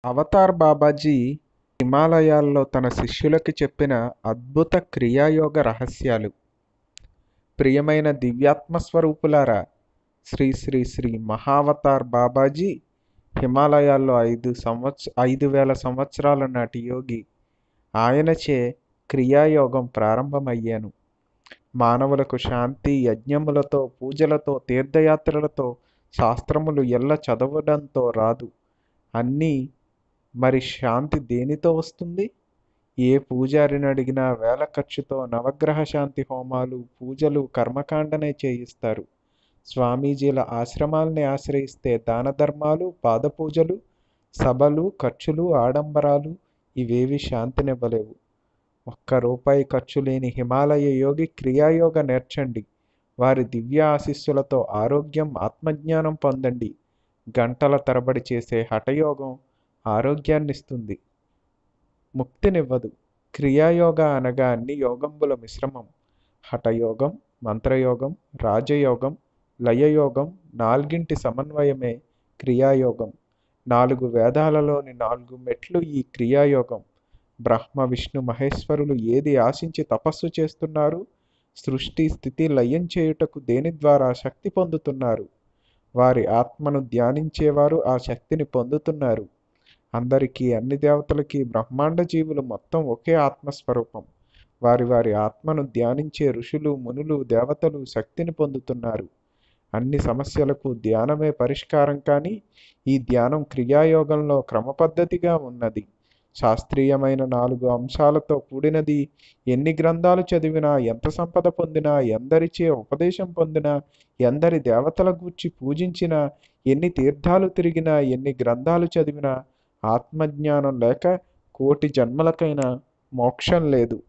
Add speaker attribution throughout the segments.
Speaker 1: Avatar Babaji హిమాలయాల్లో తన శిష్యులకి చెప్పిన అద్భుత క్రియాయోగ రహస్యాలు ప్రియమైన దివ్యాత్మ స్వరూపులారా శ్రీ శ్రీ శ్రీ మహావతార్ బాబాజీ హిమాలయాల్లో ఐదు సంవత్స ఐదు వేల సంవత్సరాల నాటి యోగి ఆయనచే క్రియాయోగం ప్రారంభమయ్యాను మానవులకు శాంతి యజ్ఞములతో పూజలతో తీర్థయాత్రలతో శాస్త్రములు ఎల్ల చదవడంతో రాదు అన్నీ మరి శాంతి దేనితో వస్తుంది ఏ పూజారిని అడిగినా వేల ఖర్చుతో నవగ్రహ శాంతి హోమాలు పూజలు కర్మకాండనే చేయిస్తారు స్వామీజీల ఆశ్రమాల్ని ఆశ్రయిస్తే దాన ధర్మాలు పాదపూజలు సభలు ఖర్చులు ఆడంబరాలు ఇవేవి శాంతినివ్వలేవు ఒక్క రూపాయి ఖర్చు లేని హిమాలయ యోగి క్రియాయోగ నేర్చండి వారి దివ్య ఆశీస్సులతో ఆరోగ్యం ఆత్మజ్ఞానం పొందండి గంటల తరబడి చేసే హఠయోగం ఆరోగ్యాన్నిస్తుంది ముక్తినివ్వదు క్రియాయోగ అనగా అన్ని యోగంబుల మిశ్రమం హఠయోగం మంత్రయోగం రాజయోగం లయయోగం నాలుగింటి సమన్వయమే క్రియాయోగం నాలుగు వేదాలలోని నాలుగు మెట్లు ఈ క్రియాయోగం బ్రహ్మ విష్ణు మహేశ్వరులు ఏది ఆశించి తపస్సు చేస్తున్నారు సృష్టి స్థితి లయం చేయుటకు దేని ద్వారా శక్తి పొందుతున్నారు వారి ఆత్మను ధ్యానించేవారు ఆ శక్తిని పొందుతున్నారు అందరికీ అన్ని దేవతలకి బ్రహ్మాండ జీవులు మొత్తం ఒకే ఆత్మస్వరూపం వారి వారి ఆత్మను ధ్యానించే ఋషులు మునులు దేవతలు శక్తిని పొందుతున్నారు అన్ని సమస్యలకు ధ్యానమే పరిష్కారం కానీ ఈ ధ్యానం క్రియాయోగంలో క్రమపద్ధతిగా ఉన్నది శాస్త్రీయమైన నాలుగు అంశాలతో కూడినది ఎన్ని గ్రంథాలు చదివినా ఎంత సంపద పొందినా ఎందరిచే ఉపదేశం పొందినా ఎందరి దేవతల గూర్చి పూజించినా ఎన్ని తీర్థాలు తిరిగినా ఎన్ని గ్రంథాలు చదివినా ఆత్మజ్ఞానం లేక కోటి జన్మలకైనా మోక్షం లేదు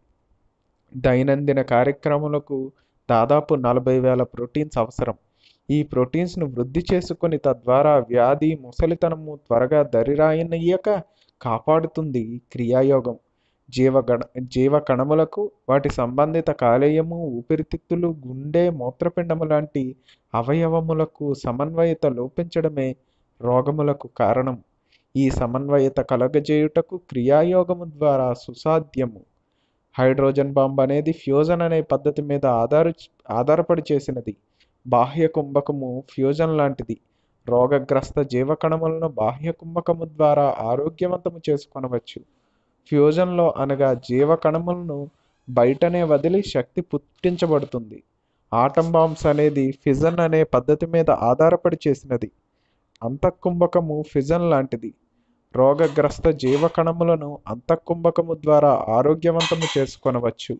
Speaker 1: దైనందిన కార్యక్రమాలకు దాదాపు నలభై వేల ప్రోటీన్స్ అవసరం ఈ ప్రోటీన్స్ను వృద్ధి చేసుకొని తద్వారా వ్యాధి ముసలితనము త్వరగా దరిరాయనయ్యాక కాపాడుతుంది క్రియాయోగం జీవగణ జీవ కణములకు వాటి సంబంధిత కాలేయము ఊపిరితిత్తులు గుండె మూత్రపిండము లాంటి అవయవములకు సమన్వయత లోపించడమే రోగములకు కారణం ఈ సమన్వయత కలగజేయుటకు క్రియాయోగము ద్వారా సుసాధ్యము హైడ్రోజన్ బాంబ్ అనేది ఫ్యూజన్ అనే పద్ధతి మీద ఆధార ఆధారపడి చేసినది బాహ్య కుంభకము ఫ్యూజన్ లాంటిది రోగగ్రస్త జీవకణములను బాహ్య కుంభకము ద్వారా ఆరోగ్యవంతము చేసుకొనవచ్చు ఫ్యూజన్లో అనగా జీవకణములను బయటనే వదిలి శక్తి పుట్టించబడుతుంది ఆటం బాంబ్స్ అనేది ఫిజన్ అనే పద్ధతి మీద ఆధారపడి చేసినది అంతఃకుంభకము ఫిజన్ లాంటిది రోగగ్రస్త జీవకణములను అంతఃకుంభకము ద్వారా ఆరోగ్యవంతము చేసుకొనవచ్చు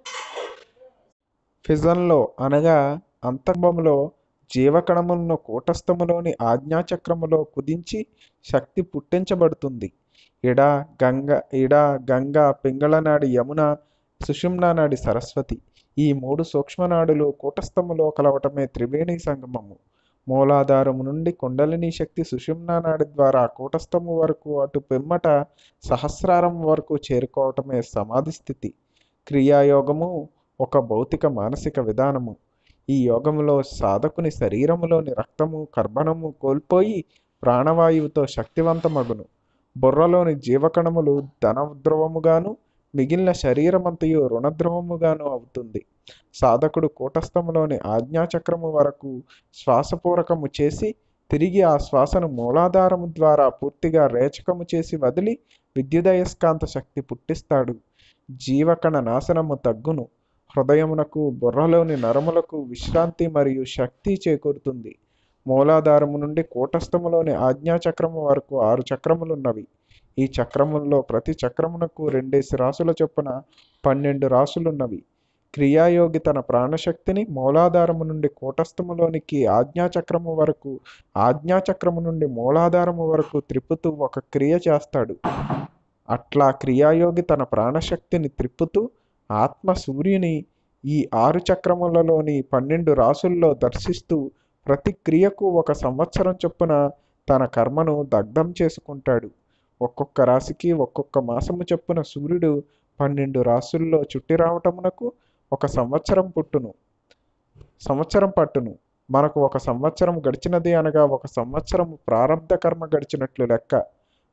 Speaker 1: ఫిజన్లో అనగా అంతఃంభములో జీవకణములను కూటస్థములోని ఆజ్ఞాచక్రములో కుదించి శక్తి పుట్టించబడుతుంది ఇడ గంగ ఇడ గంగ పింగళనాడి యమున సుషుమ్నా నాడి సరస్వతి ఈ మూడు సూక్ష్మనాడులు కూటస్థములో కలవటమే త్రివేణి సంగమము మూలాధారము నుండి కుండలిని శక్తి సుషుమ్నా నాడి ద్వారా కూటస్థము వరకు అటు పిమ్మట సహస్రారం వరకు చేరుకోవటమే సమాధి స్థితి క్రియాయోగము ఒక భౌతిక మానసిక విధానము ఈ యోగములో సాధకుని శరీరములోని రక్తము కర్బనము కోల్పోయి ప్రాణవాయువుతో శక్తివంతమగును బుర్రలోని జీవకణములు ధనద్రవముగాను మిగిలిన శరీరమంతయు రుణద్రవముగాను అవుతుంది సాధకుడు కూటస్థములోని ఆజ్ఞాచక్రము వరకు శ్వాసపూరకము చేసి తిరిగి ఆ శ్వాసను మూలాధారము ద్వారా పూర్తిగా రేచకము చేసి వదిలి విద్యుదయస్కాంత శక్తి పుట్టిస్తాడు జీవకణ నాశనము తగ్గును హృదయమునకు బుర్రలోని నరములకు విశ్రాంతి మరియు శక్తి చేకూరుతుంది మూలాధారము నుండి కూటస్థములోని ఆజ్ఞాచక్రము వరకు ఆరు చక్రములున్నవి ఈ చక్రముల్లో ప్రతి చక్రమునకు రెండేసి రాసుల చొప్పున పన్నెండు రాసులున్నవి క్రియాయోగి తన ప్రాణశక్తిని మూలాధారము నుండి కూటస్థములోనికి ఆజ్ఞాచక్రము వరకు ఆజ్ఞాచక్రము నుండి మూలాధారము వరకు త్రిప్పుతూ ఒక క్రియ చేస్తాడు అట్లా క్రియాయోగి తన ప్రాణశక్తిని త్రిప్పుతూ ఆత్మ సూర్యుని ఈ ఆరు చక్రములలోని పన్నెండు రాసుల్లో దర్శిస్తూ ప్రతి క్రియకు ఒక సంవత్సరం చొప్పున తన కర్మను దగ్ధం చేసుకుంటాడు ఒక్కొక్క రాశికి ఒక్కొక్క మాసము చొప్పున సూర్యుడు పన్నెండు రాసుల్లో చుట్టి రావటమునకు ఒక సంవత్సరం పుట్టును సంవత్సరం పట్టును మనకు ఒక సంవత్సరం గడిచినది అనగా ఒక సంవత్సరం ప్రారంధ కర్మ గడిచినట్లు లెక్క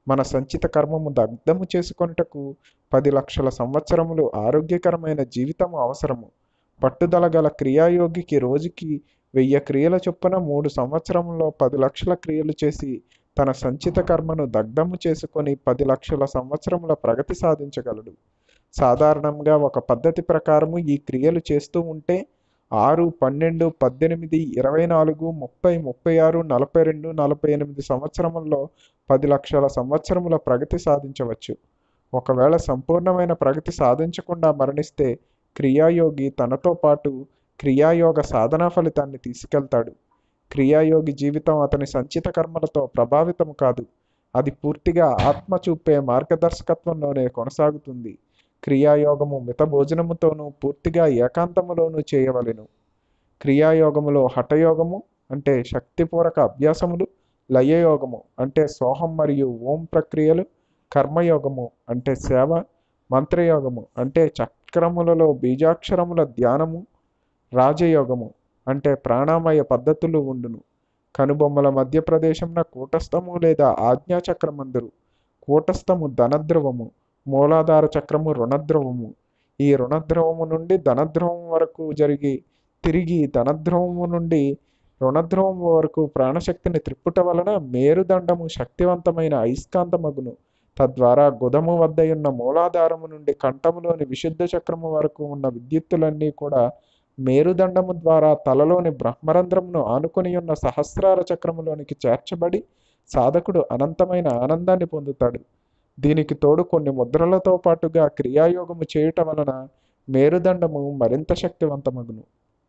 Speaker 1: మన సంచిత కర్మము దగ్ధము చేసుకొనుటకు పది లక్షల సంవత్సరములు ఆరోగ్యకరమైన జీవితము అవసరము పట్టుదల గల క్రియాయోగికి రోజుకి వెయ్యి క్రియల చొప్పున మూడు సంవత్సరంలో పది లక్షల క్రియలు చేసి తన సంచిత కర్మను దగ్ధము చేసుకొని పది లక్షల సంవత్సరముల ప్రగతి సాధించగలడు సాధారణంగా ఒక పద్ధతి ప్రకారము ఈ క్రియలు చేస్తూ ఉంటే ఆరు పన్నెండు పద్దెనిమిది ఇరవై నాలుగు ముప్పై ముప్పై ఆరు నలభై రెండు నలభై ఎనిమిది సంవత్సరముల్లో పది లక్షల సంవత్సరముల ప్రగతి సాధించవచ్చు ఒకవేళ సంపూర్ణమైన ప్రగతి సాధించకుండా మరణిస్తే క్రియాయోగి తనతో పాటు క్రియాయోగ సాధనా ఫలితాన్ని తీసుకెళ్తాడు క్రియాయోగి జీవితం అతని సంచిత కర్మలతో ప్రభావితం కాదు అది పూర్తిగా ఆత్మ చూపే మార్గదర్శకత్వంలోనే కొనసాగుతుంది క్రియాయోగము మిత భోజనముతోనూ పూర్తిగా ఏకాంతములోనూ చేయవలెను క్రియాయోగములో హఠయోగము అంటే శక్తిపూరక అభ్యాసములు లయయోగము అంటే సోహం మరియు ఓం ప్రక్రియలు కర్మయోగము అంటే సేవ మంత్రయోగము అంటే చక్రములలో బీజాక్షరముల ధ్యానము రాజయోగము అంటే ప్రాణామయ పద్ధతులు ఉండును కనుబొమ్మల మధ్య ప్రదేశంన కూటస్థము లేదా ఆజ్ఞాచక్రమందురు కూటస్థము ధనద్రవము మూలాధార చక్రము రుణద్రవము ఈ రుణద్రవము నుండి ధనద్రవం వరకు జరిగి తిరిగి ధనద్రవము నుండి రుణద్రవం వరకు ప్రాణశక్తిని త్రిప్పుట వలన మేరుదండము శక్తివంతమైన అయస్కాంతమగును తద్వారా గుదము వద్దయున్న మూలాధారము నుండి కంఠములోని విశుద్ధ చక్రము వరకు ఉన్న విద్యుత్తులన్నీ కూడా మేరుదండము ద్వారా తలలోని బ్రహ్మరంధ్రమును ఆనుకొని ఉన్న సహస్రార చక్రములోనికి చేర్చబడి సాధకుడు అనంతమైన ఆనందాన్ని పొందుతాడు దీనికి తోడు కొన్ని ముద్రలతో పాటుగా క్రియాయోగము చేయుట వలన మేరుదండము మరింత శక్తివంతమగును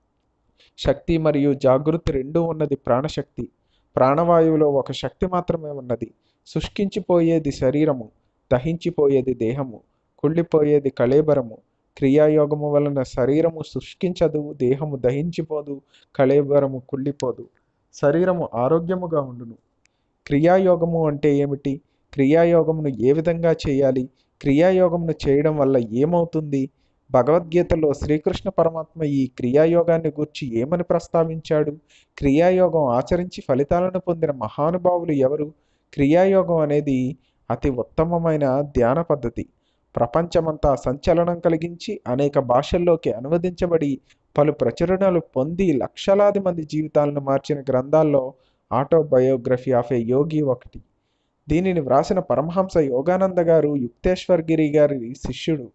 Speaker 1: శక్తి మరియు జాగృతి రెండూ ఉన్నది ప్రాణశక్తి ప్రాణవాయువులో ఒక శక్తి మాత్రమే ఉన్నది శుష్కించిపోయేది శరీరము దహించిపోయేది దేహము కుళ్ళిపోయేది కళేబరము క్రియాయోగము వలన శరీరము శుష్కించదు దేహము దహించిపోదు కళేబరము కుళ్ళిపోదు శరీరము ఆరోగ్యముగా ఉండును క్రియాయోగము అంటే ఏమిటి క్రియాయోగమును ఏ విధంగా చేయాలి క్రియాయోగమును చేయడం వల్ల ఏమవుతుంది భగవద్గీతలో శ్రీకృష్ణ పరమాత్మ ఈ క్రియాయోగాన్ని గూర్చి ఏమని ప్రస్తావించాడు క్రియాయోగం ఆచరించి ఫలితాలను పొందిన మహానుభావులు ఎవరు క్రియాయోగం అనేది అతి ఉత్తమమైన ధ్యాన పద్ధతి ప్రపంచమంతా సంచలనం కలిగించి అనేక భాషల్లోకి అనువదించబడి పలు ప్రచురణలు పొంది లక్షలాది మంది జీవితాలను మార్చిన గ్రంథాల్లో ఆటోబయోగ్రఫీ ఆఫ్ ఏ యోగి ఒకటి దీనిని వ్రాసిన పరమహంస యోగానంద గారు యుక్తేశ్వర్ గిరి గారి శిష్యుడు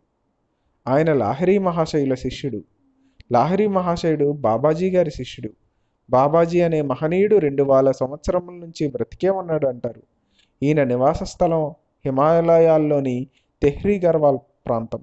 Speaker 1: ఆయన లాహిరి మహాశయుల శిష్యుడు లాహిరి మహాశయుడు బాబాజీ గారి శిష్యుడు బాబాజీ అనే మహనీయుడు రెండు వేల సంవత్సరముల నుంచి బ్రతికే ఉన్నాడు అంటారు ఈయన నివాస స్థలం హిమాలయాల్లోని తెహ్రీ గర్వాల్ ప్రాంతం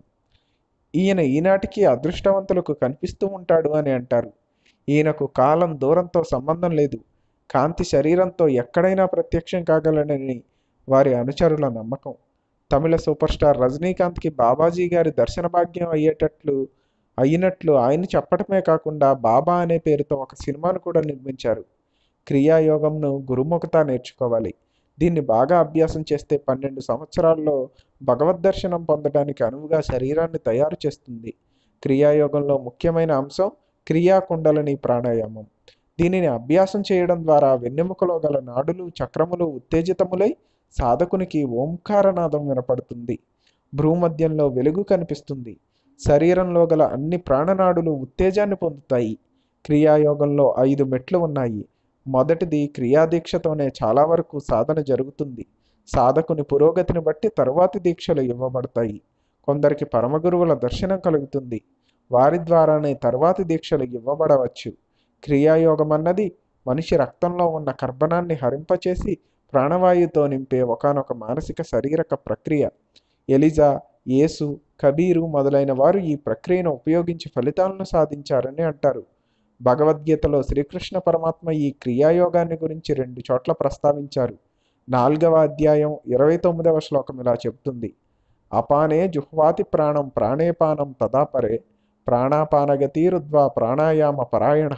Speaker 1: ఈయన ఈనాటికి అదృష్టవంతులకు కనిపిస్తూ ఉంటాడు అని అంటారు ఈయనకు కాలం దూరంతో సంబంధం లేదు కాంతి శరీరంతో ఎక్కడైనా ప్రత్యక్షం కాగలనని వారి అనుచరుల నమ్మకం తమిళ సూపర్ స్టార్ రజనీకాంత్కి బాబాజీ గారి దర్శన భాగ్యం అయ్యేటట్లు అయినట్లు ఆయన చెప్పడమే కాకుండా బాబా అనే పేరుతో ఒక సినిమాను కూడా నిర్మించారు క్రియాయోగంను గురుముఖత నేర్చుకోవాలి దీన్ని బాగా అభ్యాసం చేస్తే పన్నెండు సంవత్సరాల్లో భగవద్ దర్శనం పొందడానికి అనువుగా శరీరాన్ని తయారు చేస్తుంది క్రియాయోగంలో ముఖ్యమైన అంశం క్రియాకుండలని ప్రాణాయామం దీనిని అభ్యాసం చేయడం ద్వారా వెన్నెముకలో గల నాడులు చక్రములు ఉత్తేజితములై సాధకునికి ఓంకారనాదం వినపడుతుంది భ్రూమధ్యంలో వెలుగు కనిపిస్తుంది శరీరంలో గల అన్ని ప్రాణనాడులు ఉత్తేజాన్ని పొందుతాయి క్రియాయోగంలో ఐదు మెట్లు ఉన్నాయి మొదటిది క్రియాదీక్షతోనే చాలా వరకు సాధన జరుగుతుంది సాధకుని పురోగతిని బట్టి తరువాతి దీక్షలు ఇవ్వబడతాయి కొందరికి పరమగురువుల దర్శనం కలుగుతుంది వారి ద్వారానే తరువాతి దీక్షలు ఇవ్వబడవచ్చు క్రియాయోగం అన్నది మనిషి రక్తంలో ఉన్న కర్బనాన్ని హరింపచేసి ప్రాణవాయువుతో నింపే ఒకనొక మానసిక శారీరక ప్రక్రియ ఎలిజా యేసు కబీరు మొదలైన వారు ఈ ప్రక్రియను ఉపయోగించి ఫలితాలను సాధించారని అంటారు భగవద్గీతలో శ్రీకృష్ణ పరమాత్మ ఈ క్రియాయోగాన్ని గురించి రెండు చోట్ల ప్రస్తావించారు నాలుగవ అధ్యాయం ఇరవై తొమ్మిదవ శ్లోకం ఇలా చెప్తుంది అపానే జుహ్వాతి ప్రాణం ప్రాణేపానం తదాపరే ప్రాణాపానగతీరుద్వా ప్రాణాయామ పరాయణ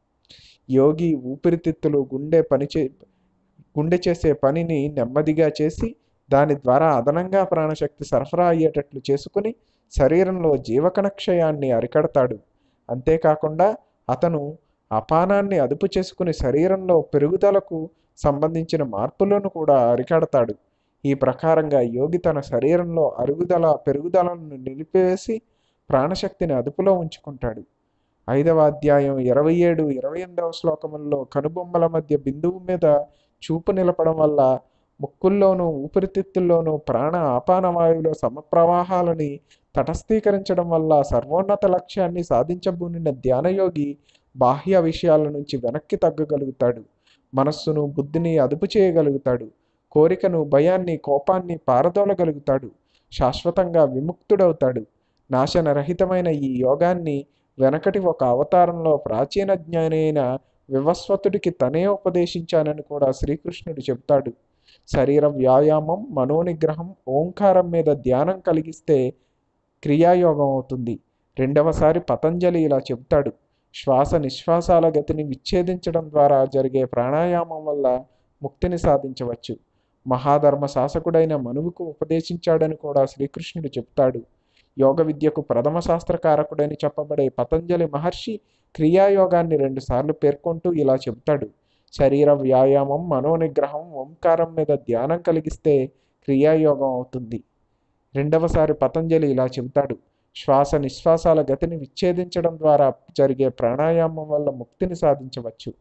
Speaker 1: యోగి ఊపిరితిత్తులు గుండె పనిచే గుండె చేసే పనిని నెమ్మదిగా చేసి దాని ద్వారా అదనంగా ప్రాణశక్తి సరఫరా అయ్యేటట్లు చేసుకుని శరీరంలో జీవకణక్షయాన్ని అరికడతాడు అంతేకాకుండా అతను అపానాన్ని అదుపు చేసుకుని శరీరంలో పెరుగుదలకు సంబంధించిన మార్పులను కూడా అరికడతాడు ఈ ప్రకారంగా యోగి తన శరీరంలో అరుగుదల పెరుగుదలను నిలిపివేసి ప్రాణశక్తిని అదుపులో ఉంచుకుంటాడు ఐదవ అధ్యాయం ఇరవై ఏడు ఇరవై ఎనిమిదవ శ్లోకముల్లో కనుబొమ్మల మధ్య బిందువు మీద చూపు నిలపడం వల్ల ముక్కుల్లోనూ ఊపిరితిత్తుల్లోనూ ప్రాణ ఆపాన వాయువులో సమప్రవాహాలని తటస్థీకరించడం వల్ల సర్వోన్నత లక్ష్యాన్ని సాధించబూనిన ధ్యానయోగి బాహ్య విషయాల నుంచి వెనక్కి తగ్గగలుగుతాడు మనస్సును బుద్ధిని అదుపు చేయగలుగుతాడు కోరికను భయాన్ని కోపాన్ని పారదోలగలుగుతాడు శాశ్వతంగా విముక్తుడవుతాడు నాశనరహితమైన ఈ యోగాన్ని వెనకటి ఒక అవతారంలో ప్రాచీన జ్ఞాని అయిన వివస్వతుడికి తనే ఉపదేశించానని కూడా శ్రీకృష్ణుడు చెబుతాడు శరీర వ్యాయామం మనోనిగ్రహం ఓంకారం మీద ధ్యానం కలిగిస్తే క్రియాయోగం అవుతుంది రెండవసారి పతంజలి ఇలా చెబుతాడు శ్వాస నిశ్వాసాల గతిని విచ్ఛేదించడం ద్వారా జరిగే ప్రాణాయామం వల్ల ముక్తిని సాధించవచ్చు మహాధర్మ శాసకుడైన మనువుకు ఉపదేశించాడని కూడా శ్రీకృష్ణుడు చెప్తాడు యోగ విద్యకు ప్రథమ శాస్త్రకారకుడని చెప్పబడే పతంజలి మహర్షి క్రియాయోగాన్ని రెండుసార్లు పేర్కొంటూ ఇలా చెబుతాడు శరీర వ్యాయామం మనోనిగ్రహం ఓంకారం మీద ధ్యానం కలిగిస్తే క్రియాయోగం అవుతుంది రెండవసారి పతంజలి ఇలా చెబుతాడు శ్వాస నిశ్వాసాల గతిని విచ్ఛేదించడం ద్వారా జరిగే ప్రాణాయామం వల్ల ముక్తిని సాధించవచ్చు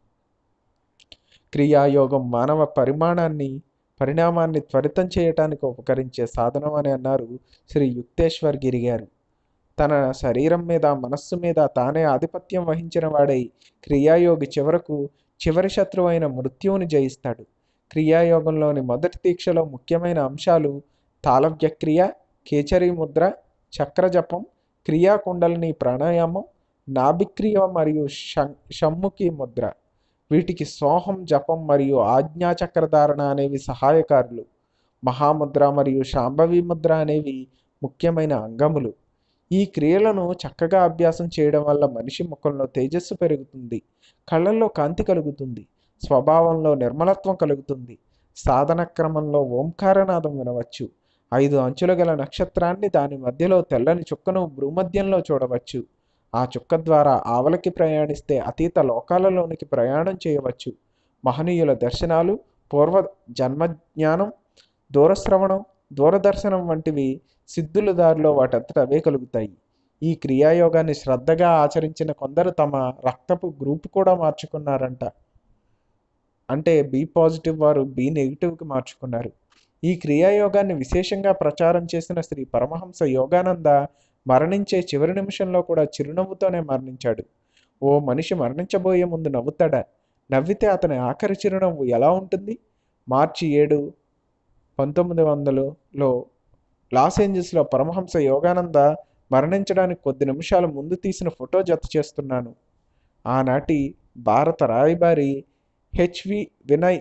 Speaker 1: క్రియాయోగం మానవ పరిమాణాన్ని పరిణామాన్ని త్వరితం చేయటానికి ఉపకరించే సాధనం అని అన్నారు శ్రీ యుక్తేశ్వర్ గిరి గారు తన శరీరం మీద మనస్సు మీద తానే ఆధిపత్యం వహించిన వాడై క్రియాయోగి చివరకు చివరి శత్రువైన మృత్యువుని జయిస్తాడు క్రియాయోగంలోని మొదటి దీక్షలో ముఖ్యమైన అంశాలు తాళవ్యక్రియ కేచరి ముద్ర చక్రజపం క్రియాకుండలిని ప్రాణాయామం నాభిక్రియ మరియు షమ్ముఖి ముద్ర వీటికి సోహం జపం మరియు ఆజ్ఞాచక్రధారణ అనేవి సహాయకారులు మహాముద్ర మరియు శాంభవి ముద్ర అనేవి ముఖ్యమైన అంగములు ఈ క్రియలను చక్కగా అభ్యాసం చేయడం వల్ల మనిషి ముఖంలో తేజస్సు పెరుగుతుంది కళ్ళల్లో కాంతి కలుగుతుంది స్వభావంలో నిర్మలత్వం కలుగుతుంది సాధన క్రమంలో ఓంకారనాదం వినవచ్చు ఐదు అంచుల గల నక్షత్రాన్ని దాని మధ్యలో తెల్లని చుక్కను భూమధ్యంలో చూడవచ్చు ఆ చుక్క ద్వారా ఆవలకి ప్రయాణిస్తే అతీత లోకాలలోనికి ప్రయాణం చేయవచ్చు మహనీయుల దర్శనాలు పూర్వ జన్మజ్ఞానం దూరశ్రవణం దూరదర్శనం వంటివి సిద్ధుల దారిలో వాటంతట అవే కలుగుతాయి ఈ క్రియాయోగాన్ని శ్రద్ధగా ఆచరించిన కొందరు తమ రక్తపు గ్రూప్ కూడా మార్చుకున్నారంట అంటే బి పాజిటివ్ వారు బి నెగిటివ్కి మార్చుకున్నారు ఈ క్రియాయోగాన్ని విశేషంగా ప్రచారం చేసిన శ్రీ పరమహంస యోగానంద మరణించే చివరి నిమిషంలో కూడా చిరునవ్వుతోనే మరణించాడు ఓ మనిషి మరణించబోయే ముందు నవ్వుతాడా నవ్వితే అతని ఆఖరి చిరునవ్వు ఎలా ఉంటుంది మార్చి ఏడు పంతొమ్మిది వందలలో లాస్ ఏంజల్స్లో పరమహంస యోగానంద మరణించడానికి కొద్ది నిమిషాల ముందు తీసిన ఫోటో జత చేస్తున్నాను ఆనాటి భారత రాయబారి హెచ్వి వినయ్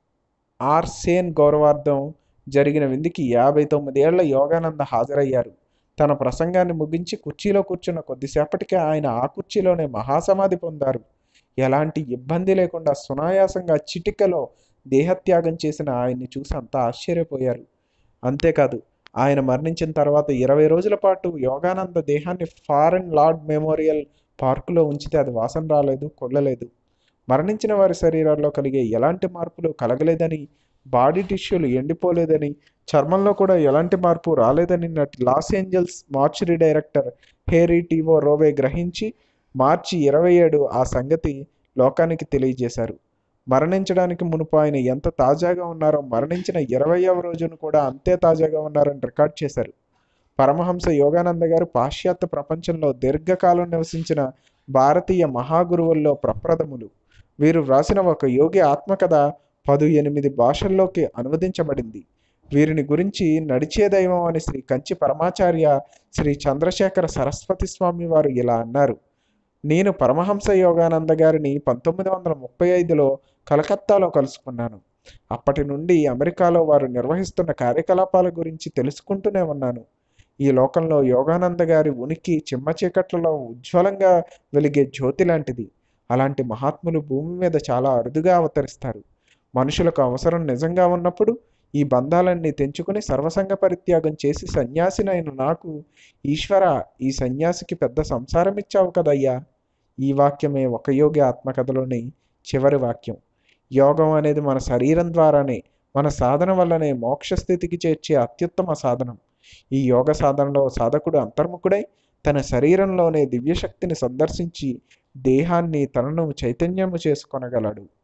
Speaker 1: ఆర్ సేన్ గౌరవార్థం జరిగిన విందుకి యాభై తొమ్మిదేళ్ల యోగానంద హాజరయ్యారు తన ప్రసంగాన్ని ముగించి కుర్చీలో కూర్చున్న కొద్దిసేపటికే ఆయన ఆ కుర్చీలోనే మహాసమాధి పొందారు ఎలాంటి ఇబ్బంది లేకుండా సునాయాసంగా చిటికలో దేహత్యాగం చేసిన ఆయన్ని చూసి అంతా ఆశ్చర్యపోయారు అంతేకాదు ఆయన మరణించిన తర్వాత ఇరవై రోజుల పాటు యోగానంద దేహాన్ని ఫారెన్ లార్డ్ మెమోరియల్ పార్కులో ఉంచితే అది వాసన రాలేదు కొల్లలేదు మరణించిన వారి శరీరాల్లో కలిగే ఎలాంటి మార్పులు కలగలేదని బాడీ టిష్యూలు ఎండిపోలేదని చర్మంలో కూడా ఎలాంటి మార్పు రాలేదని నటి Los Angeles mortuary director Harry T Rowe గ్రహించి మార్చి ఇరవై ఏడు ఆ సంగతి లోకానికి తెలియజేశారు మరణించడానికి మునుపు ఆయన ఎంత తాజాగా ఉన్నారో మరణించిన ఇరవైవ రోజును కూడా అంతే తాజాగా ఉన్నారని రికార్డ్ చేశారు పరమహంస యోగానంద గారు పాశ్చాత్య ప్రపంచంలో దీర్ఘకాలం నివసించిన భారతీయ మహాగురువుల్లో ప్రప్రథములు వీరు వ్రాసిన ఒక యోగి ఆత్మకథ పదు ఎనిమిది భాషల్లోకి అనువదించబడింది వీరిని గురించి నడిచే దైవం అని శ్రీ కంచి పరమాచార్య శ్రీ చంద్రశేఖర సరస్వతి స్వామి వారు ఇలా అన్నారు నేను పరమహంస యోగానంద గారిని పంతొమ్మిది వందల ముప్పై ఐదులో కలకత్తాలో కలుసుకున్నాను అప్పటి నుండి అమెరికాలో వారు నిర్వహిస్తున్న కార్యకలాపాల గురించి తెలుసుకుంటూనే ఉన్నాను ఈ లోకంలో యోగానంద గారి ఉనికి చిమ్మ చీకట్లలో ఉజ్వలంగా వెలిగే జ్యోతి లాంటిది అలాంటి మహాత్ములు భూమి మీద చాలా అరుదుగా అవతరిస్తారు మనుషులకు అవసరం నిజంగా ఉన్నప్పుడు ఈ బంధాలన్నీ తెంచుకుని సర్వసంగ పరిత్యాగం చేసి సన్యాసినైన నాకు ఈశ్వర ఈ సన్యాసికి పెద్ద సంసారం ఇచ్చావు కదయ్యా ఈ వాక్యమే ఒక యోగి ఆత్మకథలోని చివరి వాక్యం యోగం అనేది మన శరీరం ద్వారానే మన సాధన వల్లనే మోక్ష స్థితికి చేర్చే అత్యుత్తమ సాధనం ఈ యోగ సాధనలో సాధకుడు అంతర్ముఖుడై తన శరీరంలోనే దివ్యశక్తిని సందర్శించి దేహాన్ని తనను చైతన్యము చేసుకొనగలడు